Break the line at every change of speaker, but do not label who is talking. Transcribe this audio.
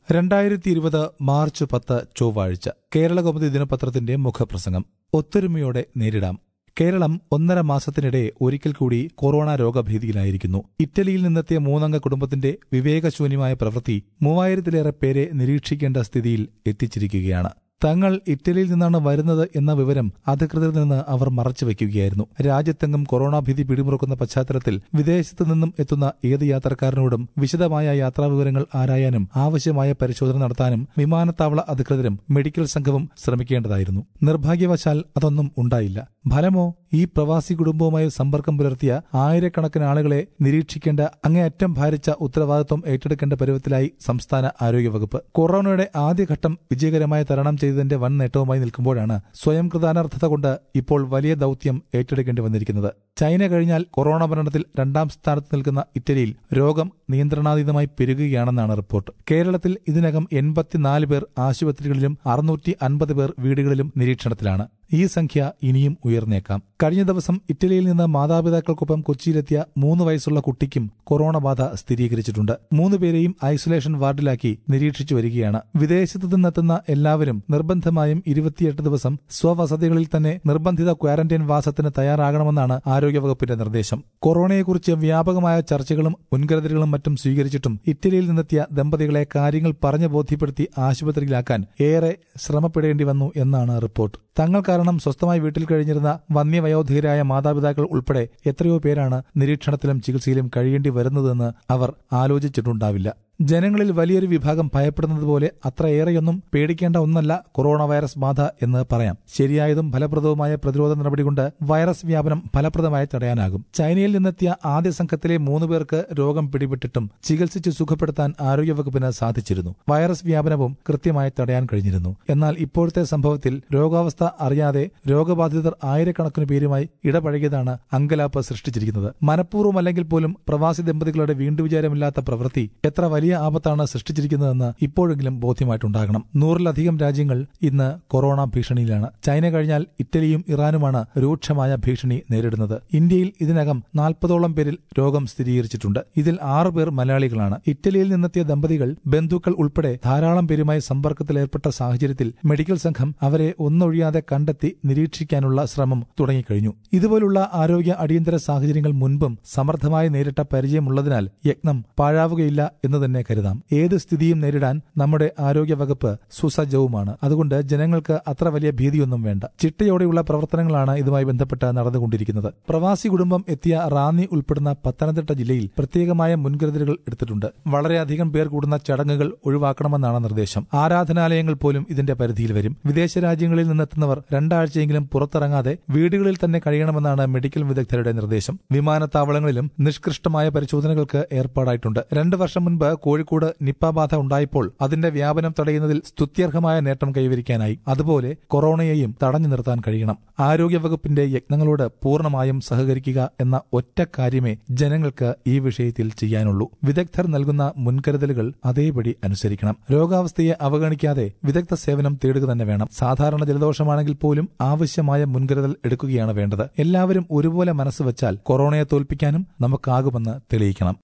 രണ്ടായിരത്തി ഇരുപത് മാർച്ച് പത്ത് ചൊവ്വാഴ്ച കേരള കൗമുദി ദിനപത്രത്തിന്റെ മുഖപ്രസംഗം ഒത്തൊരുമയോടെ നേരിടാം കേരളം ഒന്നര മാസത്തിനിടെ ഒരിക്കൽ കൂടി കൊറോണ രോഗഭീതിയിലായിരിക്കുന്നു ഇറ്റലിയിൽ നിന്നെത്തിയ മൂന്നംഗ കുടുംബത്തിന്റെ വിവേകശൂന്യമായ പ്രവൃത്തി മൂവായിരത്തിലേറെ പേരെ നിരീക്ഷിക്കേണ്ട സ്ഥിതിയിൽ എത്തിച്ചിരിക്കുകയാണ് തങ്ങൾ ഇറ്റലിയിൽ നിന്നാണ് വരുന്നത് എന്ന വിവരം അധികൃതരിൽ നിന്ന് അവർ മറച്ചുവെക്കുകയായിരുന്നു രാജ്യത്തെങ്ങും കൊറോണ ഭീതി പിടിമുറുക്കുന്ന പശ്ചാത്തലത്തിൽ വിദേശത്തു നിന്നും എത്തുന്ന ഏത് യാത്രക്കാരനോടും വിശദമായ യാത്രാ വിവരങ്ങൾ ആരായാനും ആവശ്യമായ പരിശോധന നടത്താനും വിമാനത്താവള അധികൃതരും മെഡിക്കൽ സംഘവും ശ്രമിക്കേണ്ടതായിരുന്നു നിർഭാഗ്യവശാൽ അതൊന്നും ഉണ്ടായില്ല ഫലമോ ഈ പ്രവാസി കുടുംബവുമായി സമ്പർക്കം പുലർത്തിയ ആയിരക്കണക്കിന് ആളുകളെ നിരീക്ഷിക്കേണ്ട അങ്ങേയറ്റം ഭാരിച്ച ഉത്തരവാദിത്വം ഏറ്റെടുക്കേണ്ട പരുവത്തിലായി സംസ്ഥാന ആരോഗ്യവകുപ്പ് കൊറോണയുടെ ആദ്യഘട്ടം വിജയകരമായി തരണം ചെയ്തതിന്റെ വൻ നേട്ടവുമായി നിൽക്കുമ്പോഴാണ് സ്വയം കൃതാനർത്ഥത കൊണ്ട് ഇപ്പോൾ വലിയ ദൌത്യം ഏറ്റെടുക്കേണ്ടി വന്നിരിക്കുന്നത് ചൈന കഴിഞ്ഞാൽ കൊറോണ മരണത്തിൽ രണ്ടാം സ്ഥാനത്ത് നിൽക്കുന്ന ഇറ്റലിയിൽ രോഗം നിയന്ത്രണാതീതമായി പെരുകുകയാണെന്നാണ് റിപ്പോർട്ട് കേരളത്തിൽ ഇതിനകം എൺപത്തിനാല് പേർ ആശുപത്രികളിലും അറുന്നൂറ്റി അൻപത് പേർ വീടുകളിലും നിരീക്ഷണത്തിലാണ് ഈ സംഖ്യ ഇനിയും ഉയർന്നേക്കാം കഴിഞ്ഞ ദിവസം ഇറ്റലിയിൽ നിന്ന് മാതാപിതാക്കൾക്കൊപ്പം കൊച്ചിയിലെത്തിയ മൂന്ന് വയസ്സുള്ള കുട്ടിക്കും കൊറോണ ബാധ സ്ഥിരീകരിച്ചിട്ടുണ്ട് മൂന്ന് പേരെയും ഐസൊലേഷൻ വാർഡിലാക്കി നിരീക്ഷിച്ചു വരികയാണ് വിദേശത്തു നിന്നെത്തുന്ന എല്ലാവരും നിർബന്ധമായും ഇരുപത്തിയെട്ട് ദിവസം സ്വവസതികളിൽ തന്നെ നിർബന്ധിത ക്വാറന്റൈൻ വാസത്തിന് തയ്യാറാകണമെന്നാണ് ആരോഗ്യവകുപ്പിന്റെ നിർദ്ദേശം കൊറോണയെക്കുറിച്ച് വ്യാപകമായ ചർച്ചകളും മുൻകരുതലുകളും മറ്റും സ്വീകരിച്ചിട്ടും ഇറ്റലിയിൽ നിന്നെത്തിയ ദമ്പതികളെ കാര്യങ്ങൾ പറഞ്ഞു ബോധ്യപ്പെടുത്തി ആശുപത്രിയിലാക്കാൻ ഏറെ ശ്രമപ്പെടേണ്ടി വന്നു എന്നാണ് റിപ്പോർട്ട് തങ്ങൾ കാരണം സ്വസ്ഥമായി വീട്ടിൽ കഴിഞ്ഞിരുന്ന വന്യവയോധികരായ മാതാപിതാക്കൾ ഉൾപ്പെടെ എത്രയോ പേരാണ് നിരീക്ഷണത്തിലും ചികിത്സയിലും കഴിയേണ്ടി വരുന്നതെന്ന് അവർ ആലോചിച്ചിട്ടുണ്ടാവില്ല ജനങ്ങളിൽ വലിയൊരു വിഭാഗം ഭയപ്പെടുന്നതുപോലെ അത്രയേറെയൊന്നും പേടിക്കേണ്ട ഒന്നല്ല കൊറോണ വൈറസ് ബാധ എന്ന് പറയാം ശരിയായതും ഫലപ്രദവുമായ പ്രതിരോധ നടപടി കൊണ്ട് വൈറസ് വ്യാപനം ഫലപ്രദമായി തടയാനാകും ചൈനയിൽ നിന്നെത്തിയ ആദ്യ സംഘത്തിലെ മൂന്ന് പേർക്ക് രോഗം പിടിപെട്ടിട്ടും ചികിത്സിച്ച് സുഖപ്പെടുത്താൻ ആരോഗ്യവകുപ്പിന് സാധിച്ചിരുന്നു വൈറസ് വ്യാപനവും കൃത്യമായി തടയാൻ കഴിഞ്ഞിരുന്നു എന്നാൽ ഇപ്പോഴത്തെ സംഭവത്തിൽ രോഗാവസ്ഥ അറിയാതെ രോഗബാധിതർ ആയിരക്കണക്കിന് പേരുമായി ഇടപഴകിയതാണ് അങ്കലാപ്പ് സൃഷ്ടിച്ചിരിക്കുന്നത് മനഃപൂർവ്വമല്ലെങ്കിൽ പോലും പ്രവാസി ദമ്പതികളുടെ വീണ്ടുവിചാരമില്ലാത്ത പ്രവൃത്തി എത്ര വലിയ ആപത്താണ് സൃഷ്ടിച്ചിരിക്കുന്നതെന്ന് ഇപ്പോഴെങ്കിലും ബോധ്യമായിട്ടുണ്ടാകണം നൂറിലധികം രാജ്യങ്ങൾ ഇന്ന് കൊറോണ ഭീഷണിയിലാണ് ചൈന കഴിഞ്ഞാൽ ഇറ്റലിയും ഇറാനുമാണ് രൂക്ഷമായ ഭീഷണി നേരിടുന്നത് ഇന്ത്യയിൽ ഇതിനകം നാൽപ്പതോളം പേരിൽ രോഗം സ്ഥിരീകരിച്ചിട്ടുണ്ട് ഇതിൽ ആറു പേർ മലയാളികളാണ് ഇറ്റലിയിൽ നിന്നെത്തിയ ദമ്പതികൾ ബന്ധുക്കൾ ഉൾപ്പെടെ ധാരാളം പേരുമായി സമ്പർക്കത്തിലേർപ്പെട്ട സാഹചര്യത്തിൽ മെഡിക്കൽ സംഘം അവരെ ഒന്നൊഴിയാതെ കണ്ടെത്തി നിരീക്ഷിക്കാനുള്ള ശ്രമം തുടങ്ങിക്കഴിഞ്ഞു ഇതുപോലുള്ള ആരോഗ്യ അടിയന്തര സാഹചര്യങ്ങൾ മുൻപും സമർത്ഥമായി നേരിട്ട പരിചയമുള്ളതിനാൽ യജ്ഞം പാഴാവുകയില്ല എന്ന് തന്നെ കരുതാം ഏത് സ്ഥിതിയും നേരിടാൻ നമ്മുടെ ആരോഗ്യവകുപ്പ് സുസജ്ജവുമാണ് അതുകൊണ്ട് ജനങ്ങൾക്ക് അത്ര വലിയ ഭീതിയൊന്നും വേണ്ട ചിട്ടയോടെയുള്ള പ്രവർത്തനങ്ങളാണ് ഇതുമായി ബന്ധപ്പെട്ട് നടന്നുകൊണ്ടിരിക്കുന്നത് പ്രവാസി കുടുംബം എത്തിയ റാന്നി ഉൾപ്പെടുന്ന പത്തനംതിട്ട ജില്ലയിൽ പ്രത്യേകമായ മുൻകരുതലുകൾ എടുത്തിട്ടുണ്ട് വളരെയധികം പേർ കൂടുന്ന ചടങ്ങുകൾ ഒഴിവാക്കണമെന്നാണ് നിർദ്ദേശം ആരാധനാലയങ്ങൾ പോലും ഇതിന്റെ പരിധിയിൽ വരും വിദേശ രാജ്യങ്ങളിൽ നിന്നെത്തുന്നവർ രണ്ടാഴ്ചയെങ്കിലും പുറത്തിറങ്ങാതെ വീടുകളിൽ തന്നെ കഴിയണമെന്നാണ് മെഡിക്കൽ വിദഗ്ധരുടെ നിർദ്ദേശം വിമാനത്താവളങ്ങളിലും നിഷ്കൃഷ്ടമായ പരിശോധനകൾക്ക് ഏർപ്പാടായിട്ടുണ്ട് രണ്ടു വർഷം മുൻപ് കോഴിക്കോട് നിപ്പ ബാധ ഉണ്ടായപ്പോൾ അതിന്റെ വ്യാപനം തടയുന്നതിൽ സ്തുത്യർഹമായ നേട്ടം കൈവരിക്കാനായി അതുപോലെ കൊറോണയെയും തടഞ്ഞു നിർത്താൻ കഴിയണം ആരോഗ്യവകുപ്പിന്റെ യത്നങ്ങളോട് പൂർണ്ണമായും സഹകരിക്കുക എന്ന ഒറ്റ കാര്യമേ ജനങ്ങൾക്ക് ഈ വിഷയത്തിൽ ചെയ്യാനുള്ളൂ വിദഗ്ധർ നൽകുന്ന മുൻകരുതലുകൾ അതേപടി അനുസരിക്കണം രോഗാവസ്ഥയെ അവഗണിക്കാതെ വിദഗ്ധ സേവനം തേടുക തന്നെ വേണം സാധാരണ ജലദോഷമാണെങ്കിൽ പോലും ആവശ്യമായ മുൻകരുതൽ എടുക്കുകയാണ് വേണ്ടത് എല്ലാവരും ഒരുപോലെ മനസ്സ് വച്ചാൽ കൊറോണയെ തോൽപ്പിക്കാനും നമുക്കാകുമെന്ന് തെളിയിക്കണം